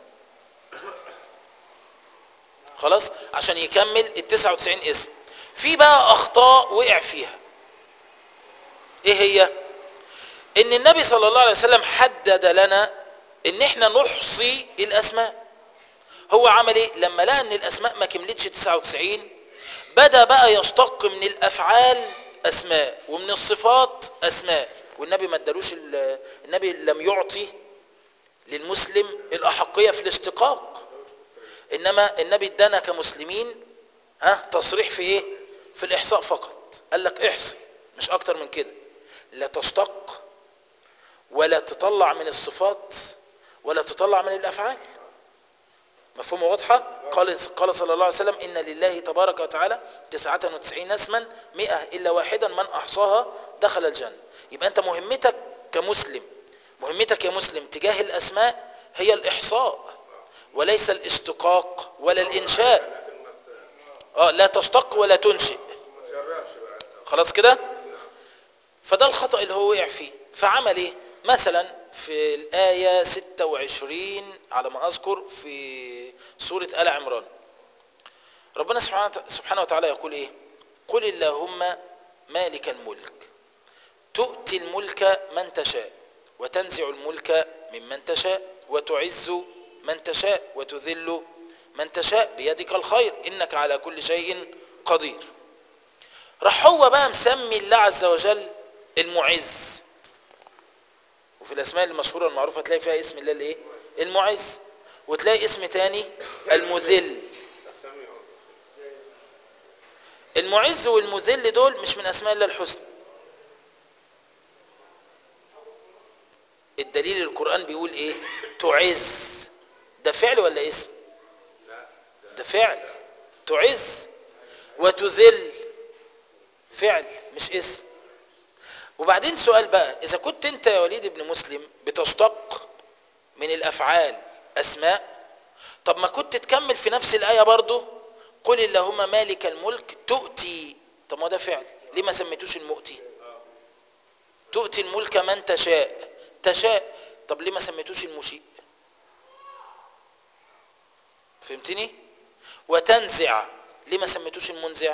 خلاص عشان يكمل ال 99 اسم في بقى اخطاء وقع فيها ايه هي ان النبي صلى الله عليه وسلم حدد لنا ان احنا نحصي الاسماء هو عمل ايه لما لقى ان الاسماء ما كملتش 99 بدا بقى يشتق من الافعال اسماء ومن الصفات اسماء والنبي ما ادالوش النبي لم يعطي للمسلم الاحقيه في الاشتقاق انما النبي ادانا كمسلمين ها تصريح في ايه في الاحصاء فقط قال لك احصي مش اكتر من كده لا تشتق ولا تطلع من الصفات ولا تطلع من الافعال مفهومه واضحة قال قال صلى الله عليه وسلم إن لله تبارك وتعالى تسعة وتسعين اسما مئة إلا واحدا من أحصاها دخل الجنة يبقى أنت مهمتك كمسلم مهمتك يا مسلم تجاه الأسماء هي الإحصاء وليس الاشتقاق ولا الإنشاء
لكن ما ت-
آه لا تشتق ولا تنشئ
ما تسرعش بقى انت
خلاص كده فده الخطأ اللي هو وقع فيه فعمل ايه مثلا في الآية 26 على ما أذكر في سورة آل عمران ربنا سبحانه سبحانه وتعالى يقول ايه قل اللهم مالك الملك تؤتي الملك من تشاء وتنزع الملك ممن تشاء وتعز من تشاء وتذل من تشاء بيدك الخير إنك على كل شيء قدير راح هو بقى مسمي الله عز وجل المعز وفي الاسماء المشهوره المعروفه تلاقي فيها اسم الله الايه المعز وتلاقي اسم تاني المذل
السميع البصير
المعز والمذل دول مش من اسماء الله الحسنى الدليل القران بيقول ايه تعز ده فعل ولا اسم ده فعل تعز وتذل فعل مش اسم وبعدين سؤال بقى اذا كنت انت يا وليد بن مسلم بتشتق من الافعال اسماء طب ما كنت تكمل في نفس الايه برضه قل اللهم مالك الملك تؤتي طب ما ده فعل ليه ما سميتوش المؤتي تؤتي الملك من تشاء تشاء طب ليه ما سميتوش المشيء فهمتني وتنزع ليه ما سميتوش المنزع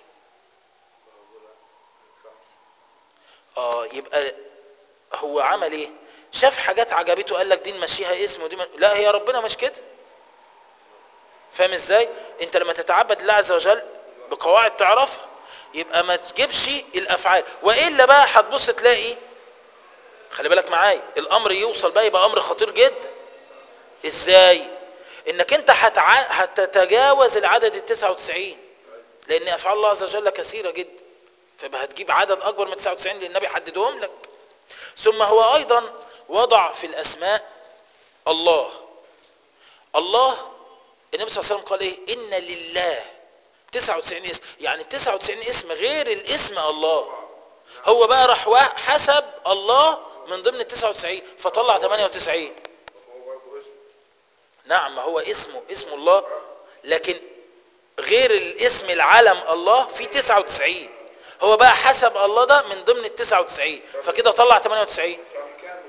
اه يبقى هو عمل ايه شاف حاجات عجبته قال لك دي نمشيها اسم ودي م... لا هي ربنا مش كده فاهم ازاي انت لما تتعبد الله عز وجل بقواعد تعرفها يبقى ما تجيبش الافعال والا بقى هتبص تلاقي خلي بالك معايا الامر يوصل بقى يبقى امر خطير جدا ازاي انك انت هتع... هتتجاوز العدد ال 99 لان افعال الله عز وجل كثيره جدا فيبقى هتجيب عدد اكبر من 99 لان النبي حددهم لك ثم هو ايضا وضع في الاسماء الله الله النبي صلى الله عليه وسلم قال ايه ان لله 99 اسم يعني 99 اسم غير الاسم الله هو بقى راح وا- حسب الله من ضمن ال 99 فطلع 98
هو برضه اسم
نعم ما هو اسمه اسم الله لكن غير الاسم العلم الله في 99 هو بقى حسب الله ده من ضمن ال 99 فكده طلع 98
كامل يعني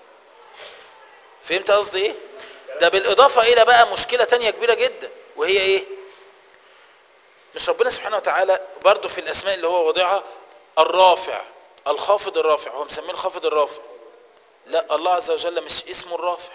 فهمت قصدي ايه ده بالاضافه الى بقى مشكله تانية كبيره جدا وهي ايه مش ربنا سبحانه وتعالى برضو في الاسماء اللي هو وضعها الرافع الخافض الرافع هو مسميه الخافض الرافع لا الله عز وجل مش اسمه الرافع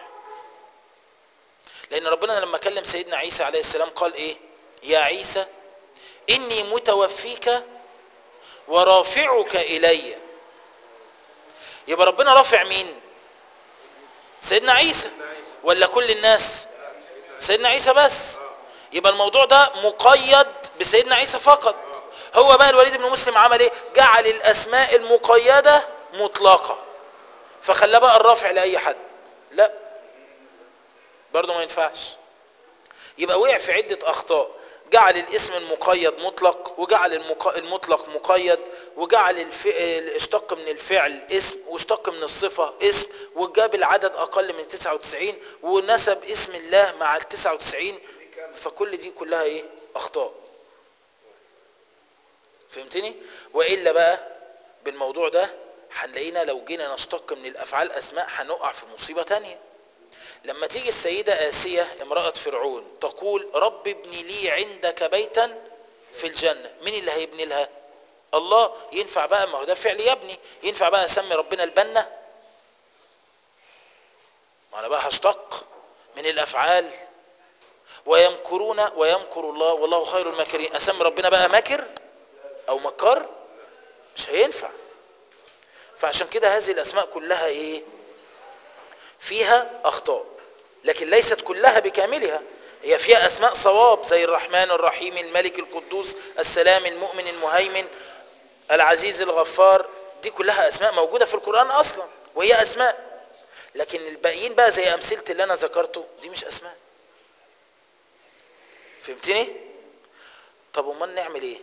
لان ربنا لما كلم سيدنا عيسى عليه السلام قال ايه يا عيسى اني متوفيك ورافعك الي يبقى ربنا رافع مين سيدنا عيسى ولا كل الناس سيدنا عيسى بس يبقى الموضوع ده مقيد بسيدنا عيسى فقط هو بقى الوليد بن مسلم عمل ايه جعل الاسماء المقيده مطلقه فخلى بقى الرافع لاي حد لا برضه ما ينفعش يبقى وقع في عده اخطاء جعل الاسم المقيد مطلق وجعل المق... المطلق مقيد وجعل الف... اشتق من الفعل اسم واشتق من الصفة اسم وجاب العدد أقل من 99 ونسب اسم الله مع ال 99 فكل دي كلها ايه أخطاء فهمتني وإلا بقى بالموضوع ده هنلاقينا لو جينا نشتق من الأفعال أسماء هنقع في مصيبة تانية لما تيجي السيدة آسية امرأة فرعون تقول رب ابني لي عندك بيتا في الجنة مين اللي هيبني لها الله ينفع بقى ما هو ده فعل يبني ينفع بقى اسمي ربنا البنا ما انا بقى هشتق من الافعال ويمكرون ويمكر الله والله خير الماكرين اسمي ربنا بقى ماكر او مكر مش هينفع فعشان كده هذه الاسماء كلها ايه فيها اخطاء لكن ليست كلها بكاملها هي فيها اسماء صواب زي الرحمن الرحيم الملك القدوس السلام المؤمن المهيمن العزيز الغفار دي كلها اسماء موجوده في القران اصلا وهي اسماء لكن الباقيين بقى زي امثله اللي انا ذكرته دي مش اسماء فهمتني طب امال نعمل ايه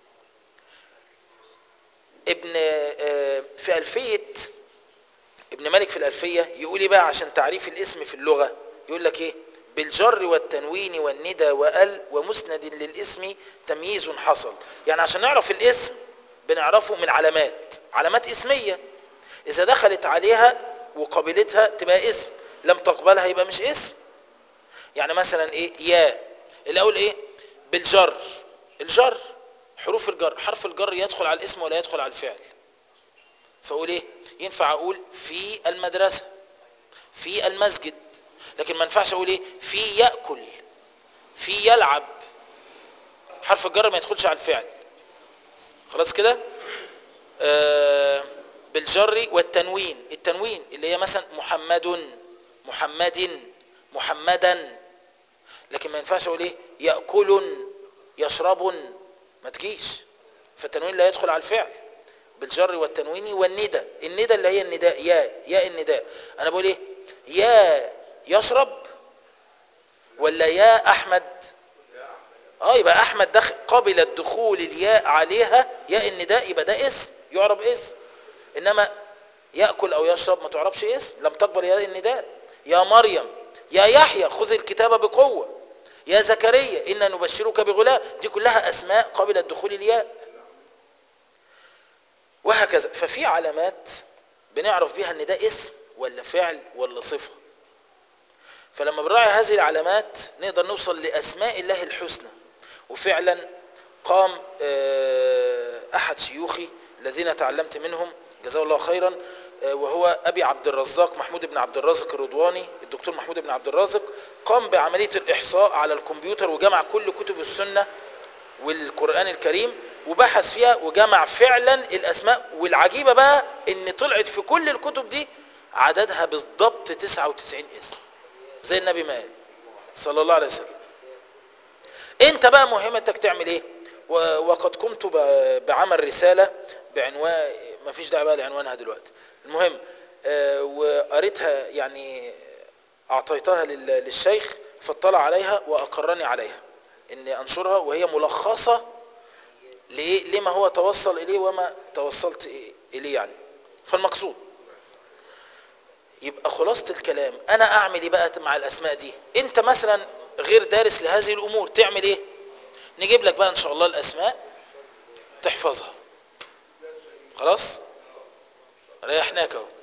ابن آه، في الفيه ابن مالك في الألفية يقول ايه بقى عشان تعريف الاسم في اللغة يقول لك ايه بالجر والتنوين والندى وال ومسند للاسم تمييز حصل يعني عشان نعرف الاسم بنعرفه من علامات علامات اسمية اذا دخلت عليها وقابلتها تبقى اسم لم تقبلها يبقى مش اسم يعني مثلا ايه يا الاول ايه بالجر الجر حروف الجر حرف الجر يدخل على الاسم ولا يدخل على الفعل فاقول ايه ينفع اقول في المدرسة في المسجد لكن ما ينفعش اقول ايه في ياكل في يلعب حرف الجر ما يدخلش على الفعل خلاص كده آه بالجر والتنوين التنوين اللي هي مثلا محمد محمد محمدا لكن ما ينفعش اقول ايه ياكل يشرب ما تجيش فالتنوين لا يدخل على الفعل بالجر والتنوين والندى الندى اللي هي النداء يا يا النداء انا بقول ايه يا يشرب ولا يا احمد اه يبقى احمد دخل قبل الدخول الياء عليها ياء النداء يبقى ده اسم يعرب اسم انما ياكل او يشرب ما تعربش اسم لم تقبل ياء النداء يا مريم يا يحيى خذ الكتاب بقوه يا زكريا انا نبشرك بغلام دي كلها اسماء قبل الدخول الياء وهكذا ففي علامات بنعرف بيها ان ده اسم ولا فعل ولا صفة فلما بنراعي هذه العلامات نقدر نوصل لأسماء الله الحسنى وفعلا قام آه، أحد شيوخي الذين تعلمت منهم جزاه الله خيرا آه، وهو أبي عبد الرزاق محمود بن عبد الرازق الرضواني الدكتور محمود بن عبد الرازق قام بعملية الإحصاء على الكمبيوتر وجمع كل كتب السنة والقرآن الكريم وبحث فيها وجمع فعلا الأسماء والعجيبة بقى إن طلعت في كل الكتب دي عددها بالضبط 99 اسم زي النبي ما قال صلى الله عليه وسلم انت بقى مهمتك تعمل ايه و- وقد قمت ب- بعمل رسالة بعنوان ما فيش داعي بقى لعنوانها دلوقتي المهم آه، وقريتها يعني أعطيتها لل- للشيخ فاطلع عليها وأقرني عليها إني أنشرها وهي ملخصة لإيه لما هو توصل إليه وما توصلت إليه يعني فالمقصود يبقى خلاصة الكلام أنا أعمل إيه بقى مع الأسماء دي أنت مثلا غير دارس لهذه الأمور تعمل إيه نجيب لك بقى إن شاء الله الأسماء تحفظها خلاص ريحناك اهو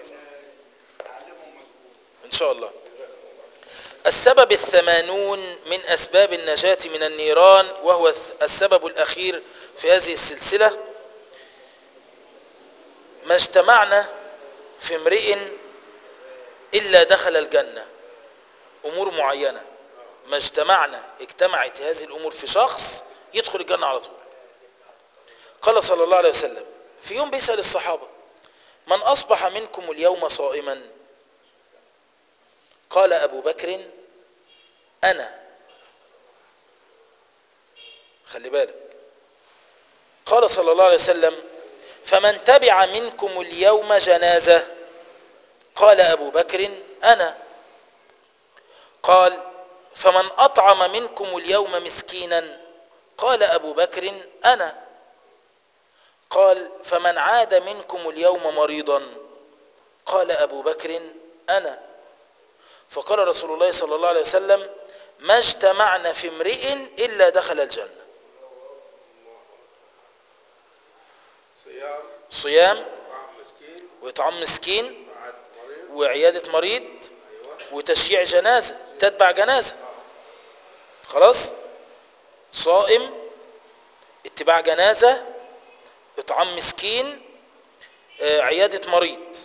ان شاء الله السبب الثمانون من اسباب النجاة من النيران وهو السبب الاخير في هذه السلسلة ما اجتمعنا في امرئ الا دخل الجنة امور معينة ما اجتمعنا اجتمعت هذه الامور في شخص يدخل الجنة على طول قال صلى الله عليه وسلم في يوم بيسأل الصحابة من أصبح منكم اليوم صائما قال أبو بكر أنا خلي بالك قال صلى الله عليه وسلم فمن تبع منكم اليوم جنازة قال أبو بكر أنا قال فمن أطعم منكم اليوم مسكينا قال أبو بكر أنا قال فمن عاد منكم اليوم مريضا قال أبو بكر أنا فقال رسول الله صلى الله عليه وسلم ما اجتمعنا في امرئ إلا دخل الجنة
صيام
صيام
طعام مسكين
وإطعام مسكين
وعد مريض
وعيادة مريض
ايوه
وتشييع جنازة تتبع جنازة خلاص صائم اتباع جنازة إطعام مسكين آه، عيادة مريض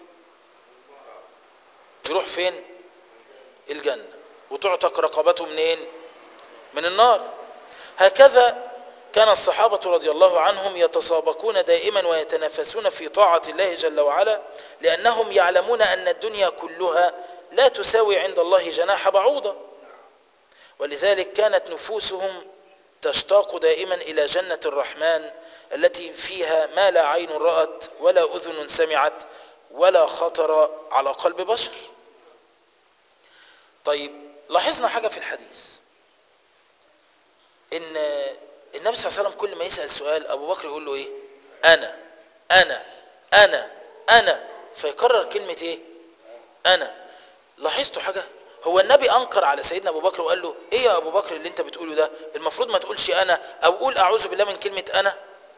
يروح فين الجنة وتعتق رقبته منين من النار هكذا كان الصحابة رضي الله عنهم يتسابقون دائما ويتنافسون في طاعة الله جل وعلا لأنهم يعلمون أن الدنيا كلها لا تساوي عند الله جناح بعوضة ولذلك كانت نفوسهم تشتاق دائما إلى جنة الرحمن التي فيها ما لا عين رأت ولا أذن سمعت ولا خطر على قلب بشر طيب لاحظنا حاجة في الحديث ان النبي صلى الله عليه وسلم كل ما يسأل سؤال ابو بكر يقول له ايه انا انا انا انا فيكرر كلمة ايه انا لاحظتوا حاجة هو النبي انكر على سيدنا ابو بكر وقال له ايه يا ابو بكر اللي انت بتقوله ده المفروض ما تقولش انا او قول اعوذ بالله من كلمة انا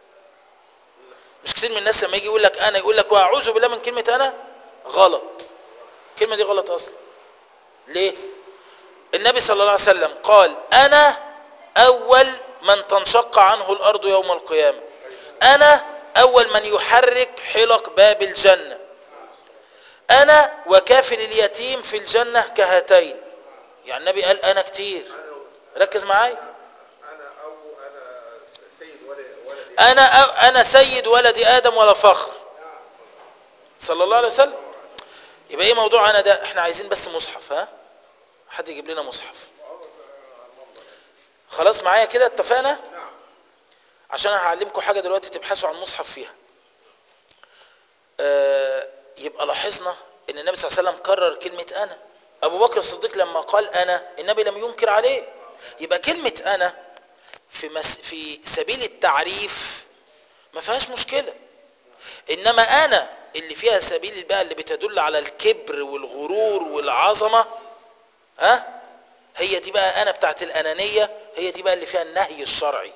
مش كتير من الناس لما يجي يقول لك انا يقول لك واعوذ بالله من كلمة انا غلط الكلمة دي غلط اصلا ليه النبي صلى الله عليه وسلم قال انا اول من تنشق عنه الارض يوم القيامة انا اول من يحرك حلق باب الجنة انا وكافل اليتيم في الجنة كهاتين يعني النبي قال انا كتير
انا
ركز معايا
انا او انا سيد ولد ولدي
انا انا سيد ولد ادم ولا فخر صلى الله عليه وسلم يبقى ايه موضوع انا ده احنا عايزين بس مصحف ها حد يجيب لنا مصحف خلاص معايا كده اتفقنا عشان انا هعلمكم حاجه دلوقتي تبحثوا عن مصحف فيها آه يبقى لاحظنا ان النبي صلى الله عليه وسلم كرر كلمه انا ابو بكر الصديق لما قال انا النبي لم ينكر عليه يبقى كلمه انا في مس في سبيل التعريف ما فيهاش مشكله انما انا اللي فيها سبيل بقى اللي بتدل على الكبر والغرور والعظمه ها هي دي بقى انا بتاعت الانانيه هي دي بقى اللي فيها النهي الشرعي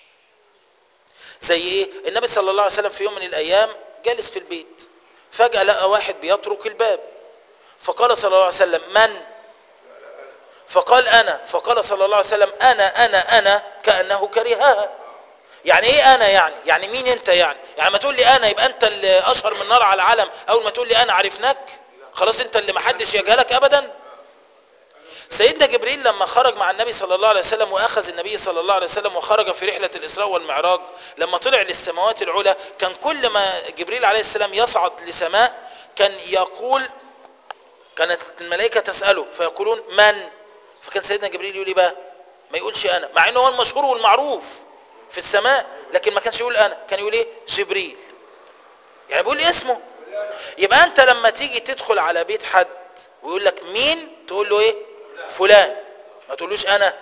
زي ايه النبي صلى الله عليه وسلم في يوم من الايام جالس في البيت فجاه لقى واحد بيطرق الباب فقال صلى الله عليه وسلم من فقال انا فقال صلى الله عليه وسلم انا انا انا كانه كرهها يعني ايه انا يعني يعني مين انت يعني يعني ما تقول لي انا يبقى انت اللي اشهر من نار على العالم اول ما تقول لي انا عرفناك خلاص انت اللي محدش يجهلك ابدا سيدنا جبريل لما خرج مع النبي صلى الله عليه وسلم واخذ النبي صلى الله عليه وسلم وخرج في رحله الاسراء والمعراج لما طلع للسماوات العلى كان كل ما جبريل عليه السلام يصعد لسماء كان يقول كانت الملائكه تساله فيقولون من فكان سيدنا جبريل يقول ايه بقى ما يقولش انا مع انه هو المشهور والمعروف في السماء لكن ما كانش يقول انا كان يقول ايه جبريل يعني بيقول اسمه يبقى انت لما تيجي تدخل على بيت حد ويقول لك مين تقول له ايه فلان ما تقولوش انا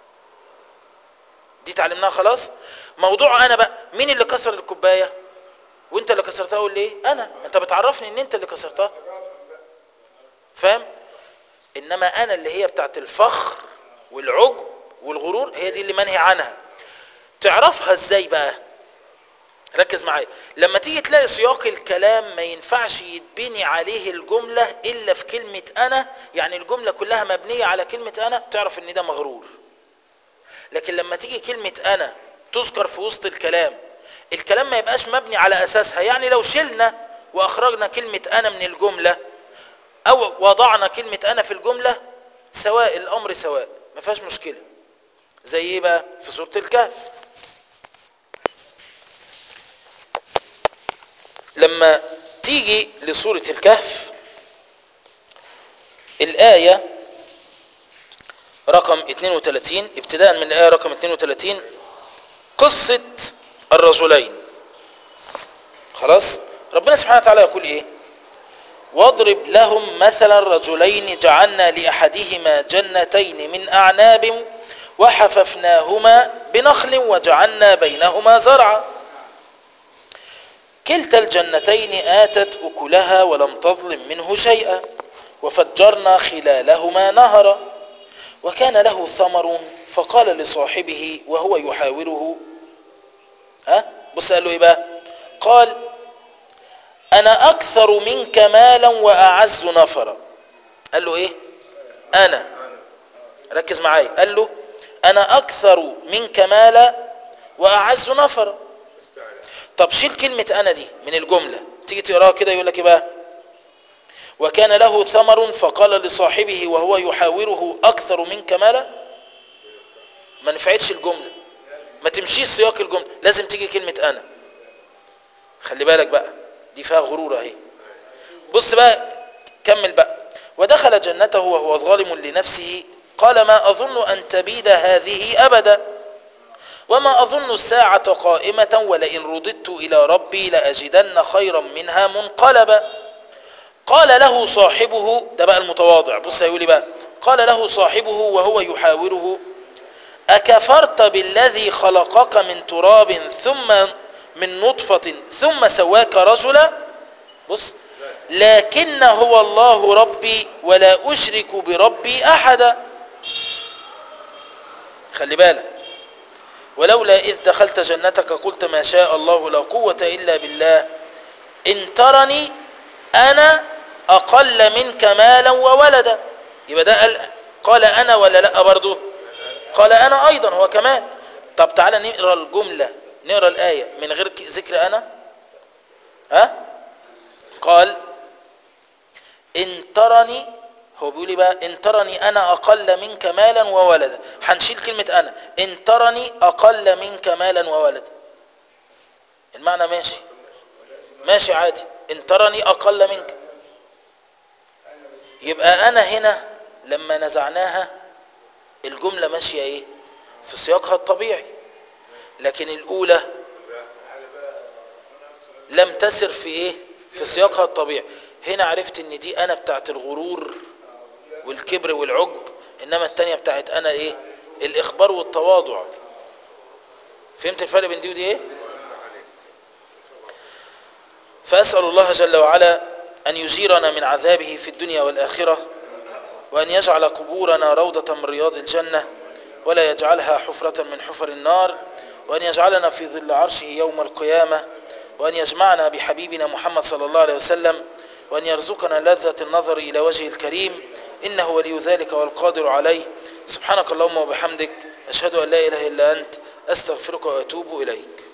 دي تعلمناها خلاص موضوع انا بقى مين اللي كسر الكوبايه وانت اللي كسرتها اقول ليه انا انت بتعرفني ان انت اللي كسرتها فاهم انما انا اللي هي بتاعت الفخر والعجب والغرور هي دي اللي منهي عنها تعرفها ازاي بقى ركز معايا لما تيجي تلاقي سياق الكلام ما ينفعش يتبني عليه الجملة إلا في كلمة أنا يعني الجملة كلها مبنية على كلمة أنا تعرف إن ده مغرور لكن لما تيجي كلمة أنا تذكر في وسط الكلام الكلام ما يبقاش مبني على أساسها يعني لو شلنا وأخرجنا كلمة أنا من الجملة أو وضعنا كلمة أنا في الجملة سواء الأمر سواء ما فيهاش مشكلة زي إيه بقى في سورة الكهف لما تيجي لسورة الكهف الآية رقم 32 ابتداء من الآية رقم 32 قصة الرجلين خلاص ربنا سبحانه وتعالى يقول ايه واضرب لهم مثلا رجلين جعلنا لأحدهما جنتين من أعناب وحففناهما بنخل وجعلنا بينهما زرعا كلتا الجنتين آتت أكلها ولم تظلم منه شيئا وفجرنا خلالهما نهرا وكان له ثمر فقال لصاحبه وهو يحاوره ها بص قال له ايه بقى قال انا اكثر منك مالا واعز نفرا قال له ايه انا ركز معايا قال له انا اكثر منك مالا واعز نفرا طب شيل كلمة انا دي من الجملة تيجي تقراها كده يقول لك ايه بقى وكان له ثمر فقال لصاحبه وهو يحاوره اكثر منك مالا ما نفعتش الجملة ما تمشيش سياق الجملة لازم تيجي كلمة انا خلي بالك بقى دي فيها غرور اهي بص بقى كمل بقى ودخل جنته وهو ظالم لنفسه قال ما اظن ان تبيد هذه ابدا وما اظن الساعة قائمة ولئن رددت الى ربي لاجدن خيرا منها منقلبا قال له صاحبه ده بقى المتواضع بص هيقول لي بقى قال له صاحبه وهو يحاوره أكفرت بالذي خلقك من تراب ثم من نطفة ثم سواك رجلا بص لكن هو الله ربي ولا أشرك بربي أحدا خلي بالك ولولا إذ دخلت جنتك قلت ما شاء الله لا قوة إلا بالله إن ترني أنا أقل منك مالا وولدا يبقى ده قال, قال أنا ولا لا برضه قال أنا أيضا هو كمان طب تعالى نقرأ الجملة نقرأ الآية من غير ذكر أنا ها قال إن ترني هو بيقول لي بقى إن ترني أنا أقل منك مالا وولدا هنشيل كلمة أنا إن ترني أقل منك مالا وولدا المعنى ماشي ماشي عادي إن ترني أقل منك يبقى أنا هنا لما نزعناها الجملة ماشية إيه في سياقها الطبيعي لكن الأولى لم تسر في إيه في سياقها الطبيعي هنا عرفت ان دي انا بتاعت الغرور والكبر والعجب انما التانية بتاعت انا ايه الاخبار والتواضع فهمت الفرق بين دي ودي ايه فاسأل الله جل وعلا ان يجيرنا من عذابه في الدنيا والاخرة وان يجعل قبورنا روضة من رياض الجنة ولا يجعلها حفرة من حفر النار وان يجعلنا في ظل عرشه يوم القيامة وان يجمعنا بحبيبنا محمد صلى الله عليه وسلم وأن يرزقنا لذة النظر إلى وجه الكريم إنه ولي ذلك والقادر عليه سبحانك اللهم وبحمدك أشهد أن لا إله إلا أنت أستغفرك وأتوب إليك